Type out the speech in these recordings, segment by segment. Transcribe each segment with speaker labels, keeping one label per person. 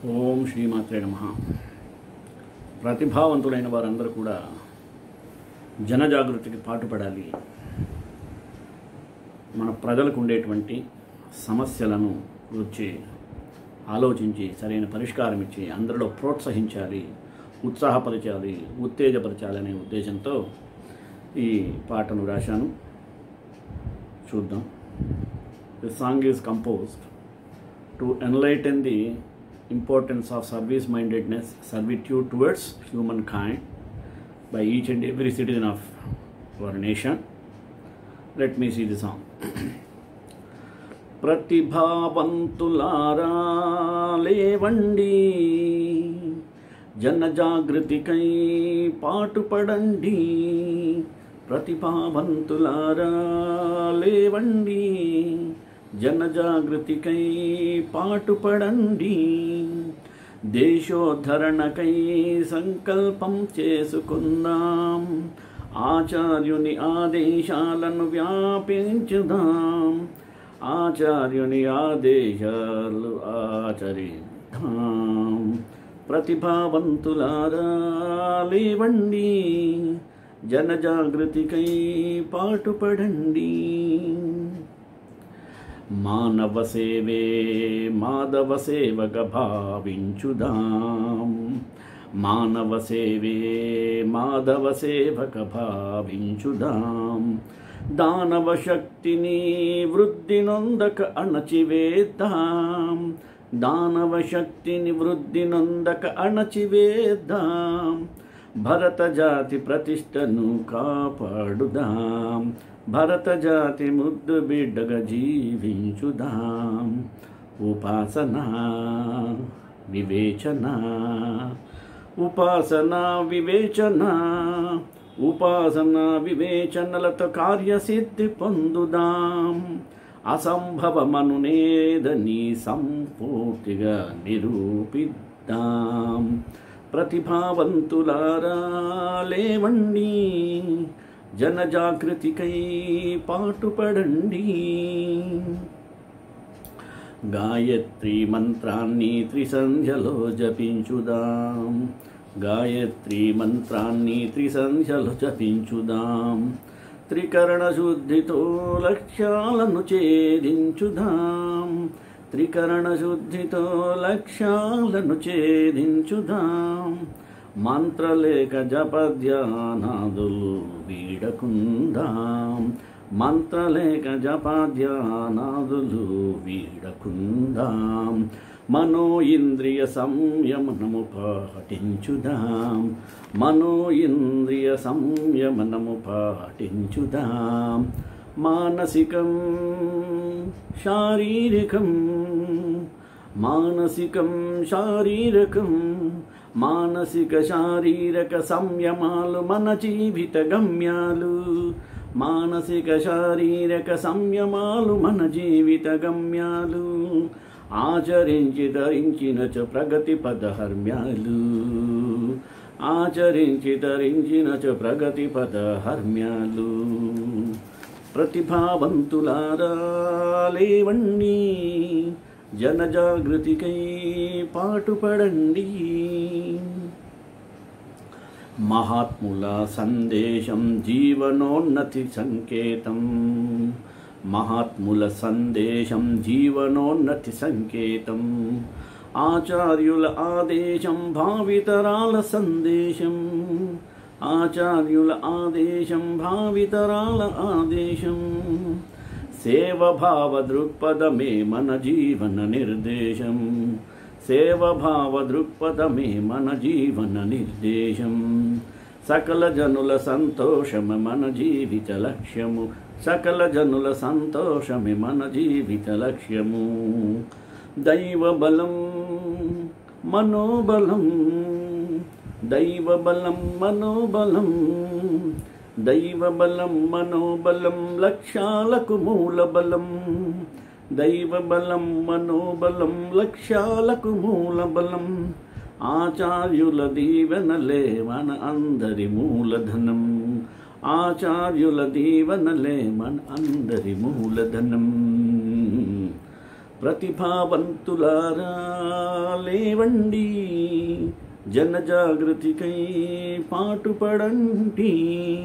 Speaker 1: ఓం శ్రీమాత్రే నమ ప్రతిభావంతులైన వారందరూ కూడా జనజాగృతికి పాటుపడాలి మన ప్రజలకు ఉండేటువంటి సమస్యలను గురించి ఆలోచించి సరైన పరిష్కారం ఇచ్చి అందరిలో ప్రోత్సహించాలి ఉత్సాహపరచాలి ఉత్తేజపరచాలి అనే ఉద్దేశంతో ఈ పాటను రాశాను చూద్దాం the song is composed to enlighten the importance of service mindedness, servitude towards humankind by each and every citizen of our nation. Let me see the song. ప్రతిభావంతులారా లేవండి జనజాగృతికై పాటుపడండి ప్రతిభావంతులారా లేవండి జనజాగృతికై పాటుపడండి దేశోద్ధరణకై సంకల్పం చేసుకుందాం ఆచార్యుని ఆదేశాలను వ్యాపించుదాం ఆచార్యుని ఆదేశాలు ఆచరిద్దాం ప్రతిభావంతులారా లేవండి జనజాగృతికై పాటుపడండి మానవ సేవే మాధవ సేవక భావించుదాం మానవ సేవే మాధవ సేవక భావించుదాం దానవ శక్తిని వృద్ధి నొందక అణచివేద్దాం దానవ శక్తిని వృద్ధి నొందక అణచివేద్దాం భరత జాతి ప్రతిష్టను కాపాడుదాం భరత జాతి ముద్దు బిడ్డగా జీవించుదాం ఉపాసన వివేచన ఉపాసన వివేచన ఉపాసన వివేచనలతో కార్యసిద్ధి పొందుదాం అసంభవమనునేదని సంపూర్తిగా నిరూపిద్దాం ప్రతిభావంతులారా లేవండి జనజాగృతికై పాటుపడండి గాయత్రి మంత్రాన్ని త్రిసంధ్యలో జపించుదాం గాయత్రి మంత్రాన్ని త్రిసంధ్యలో జపించుదాం త్రికరణ శుద్ధితో లక్ష్యాలను ఛేదించుదాం త్రికరణ శుద్ధితో లక్ష్యాలను ఛేదించుదాం మంత్రలేఖ జపధ్యానాదులు వీడకుందాం మంత్రలేఖ జపధ్యానాదులు వీడకుందాం మనో ఇంద్రియ సంయమనము పాటించుదాం మనో ఇంద్రియ సంయమనము పాటించుదాం మానసికం శారీరకం మానసికం శారీరకం మానసిక శారీరక సంయమాలు మన జీవిత గమ్యాలు మానసిక శారీరక సంయమాలు మన జీవిత గమ్యాలు ఆచరించి ధరించినచ ప్రగతి పదహర్మ్యాలు ఆచరించి ధరించినచ ప్రగతి పదహర్మ్యాలు ప్రతిభావంతులారా లేవండి జనజాగృతికై పాటుపడండి మహాత్ముల సందేశం జీవనోన్నతి సంకేతం మహాత్ముల సందేశం జీవనోన్నతి సంకేతం ఆచార్యుల ఆదేశం భావితరాల సందేశం ఆచార్యుల ఆదేశం భావితరాల ఆదేశం సేవభావ దృక్పథమే మన జీవన నిర్దేశం సేవభావ దృక్పథమే మన జీవన నిర్దేశం సకల జనుల సంతోషమే మన జీవిత లక్ష్యము సకల జనుల సంతోషమే మన జీవిత లక్ష్యము దైవ బలం మనోబలం దైవ బలం మనోబలం దైవ బలం మనోబలం లక్ష్యాలకు మూల బలం దైవ బలం మనోబలం లక్ష్యాలకు మూల బలం ఆచార్యుల దీవెనలే మన అందరి మూలధనం ఆచార్యుల దీవెనలే మన అందరి మూలధనం ప్రతిభావంతులారా లేవండి జనజాగృతికై పాటుపడండి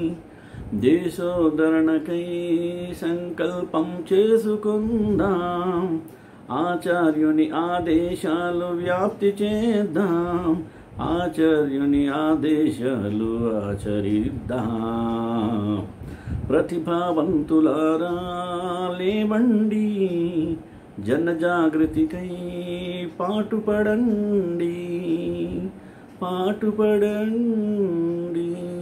Speaker 1: దేశోద్ధరణకై సంకల్పం చేసుకుందాం ఆచార్యుని ఆదేశాలు వ్యాప్తి చేద్దాం ఆచార్యుని ఆదేశాలు ఆచరిద్దాం ప్రతిభావంతులారా లేవండి జనజాగృతికై పాటుపడండి పాటుపడండి